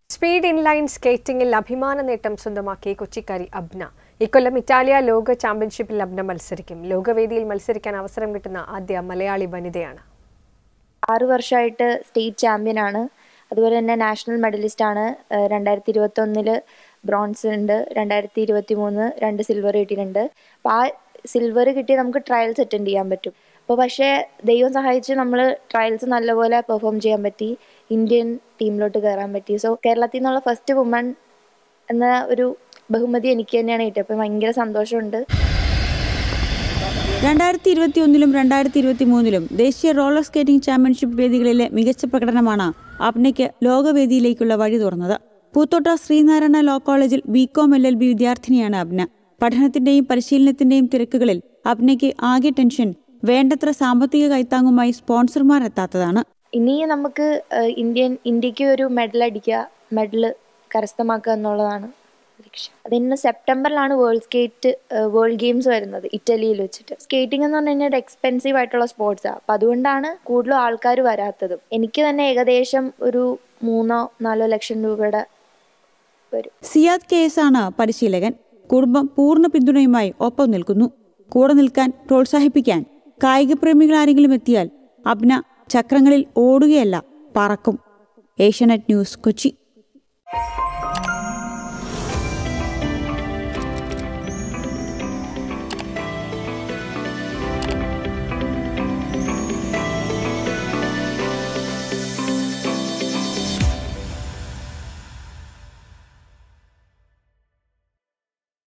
speed inline സ്കേറ്റിംഗിൽ അഭിമാന നേട്ടം സ്വന്തമാക്കി കൊച്ചിക്കാരി അബ്ന ഇക്കൊല്ലം ഇറ്റാലിയ ലോക ചാമ്പ്യൻഷിപ്പിൽ അബ്ന മത്സരിക്കും ലോകവേദിയിൽ മത്സരിക്കാൻ അവസരം കിട്ടുന്ന ആദ്യ മലയാളി വനിതയാണ് ആറ് വർഷമായിട്ട് സ്റ്റേറ്റ് ചാമ്പ്യൻ ആണ് അതുപോലെ തന്നെ നാഷണൽ മെഡലിസ്റ്റ് ആണ് രണ്ടായിരത്തി ഇരുപത്തി ഒന്നില് ബ്രോൺസ് ഉണ്ട് രണ്ടായിരത്തി ഇരുപത്തി മൂന്ന് രണ്ട് സിൽവർ കിട്ടിയിട്ടുണ്ട് അപ്പോൾ ആ സിൽവർ കിട്ടി നമുക്ക് ട്രയൽസ് അറ്റൻഡ് ചെയ്യാൻ പറ്റും അപ്പോൾ പക്ഷേ ദൈവം സഹായിച്ച് നമ്മൾ ട്രയൽസ് നല്ലപോലെ പെർഫോം ചെയ്യാൻ പറ്റി ഇന്ത്യൻ ടീമിലോട്ട് കയറാൻ പറ്റി സോ കേരളത്തിൽ നിന്നുള്ള ഫസ്റ്റ് വുമൺ എന്ന ഒരു ബഹുമതി എനിക്ക് തന്നെയാണ് കിട്ടിയത് അപ്പോൾ ഭയങ്കര സന്തോഷമുണ്ട് രണ്ടായിരത്തി ഇരുപത്തി ഒന്നിലും രണ്ടായിരത്തി ഇരുപത്തി മൂന്നിലും ദേശീയ റോളർ സ്കേറ്റിംഗ് ചാമ്പ്യൻഷിപ്പ് വേദികളിലെ മികച്ച പ്രകടനമാണ് അപ്നയ്ക്ക് ലോകവേദിയിലേക്കുള്ള വഴി തുറന്നത് പൂത്തോട്ട ശ്രീനാരായണ ലോ കോളേജിൽ ബികോം എൽ എൽ ബി വിദ്യാർത്ഥിനിയാണ് അബ്ന പഠനത്തിന്റെയും പരിശീലനത്തിന്റെയും തിരക്കുകളിൽ അബ്നയ്ക്ക് ആകെ ടെൻഷൻ വേണ്ടത്ര സാമ്പത്തിക കൈത്താങ്ങുമായി സ്പോൺസർമാർ എത്താത്തതാണ് ഇനി നമുക്ക് ഏഹ്, ഇന്ത്യൻ ഇന്ത്യക്ക് ഒരു മെഡൽ അടിക്കുക മെഡൽ കരസ്ഥമാക്കുക എന്നുള്ളതാണ് ലക്ഷ്യം അതിന് സെപ്റ്റംബറിലാണ് വേൾഡ് സ്കേറ്റ് വേൾഡ് ഗെയിംസ് വരുന്നത് ഇറ്റലിയിൽ വെച്ചിട്ട് സ്കേറ്റിംഗ് എന്ന് പറഞ്ഞു കഴിഞ്ഞാൽ എക്സ്പെൻസീവ് ആയിട്ടുള്ള സ്പോർട്സാണ് അപ്പം അതുകൊണ്ടാണ് കൂടുതലും ആൾക്കാർ വരാത്തതും എനിക്ക് തന്നെ ഏകദേശം ഒരു മൂന്നോ നാലോ ലക്ഷം രൂപയുടെ വരും സിയാദ് കെ എസ് ആണ് പരിശീലകൻ കുടുംബം പൂർണ്ണ പിന്തുണയുമായി ഒപ്പം നിൽക്കുന്നു കൂടെ നിൽക്കാൻ പ്രോത്സാഹിപ്പിക്കാൻ കായികപ്രേമികൾ ആരെങ്കിലും എത്തിയാൽ അബ്ന ചക്രങ്ങളിൽ ഓടുകയല്ല പറക്കും ഏഷ്യാനെറ്റ് ന്യൂസ് കൊച്ചി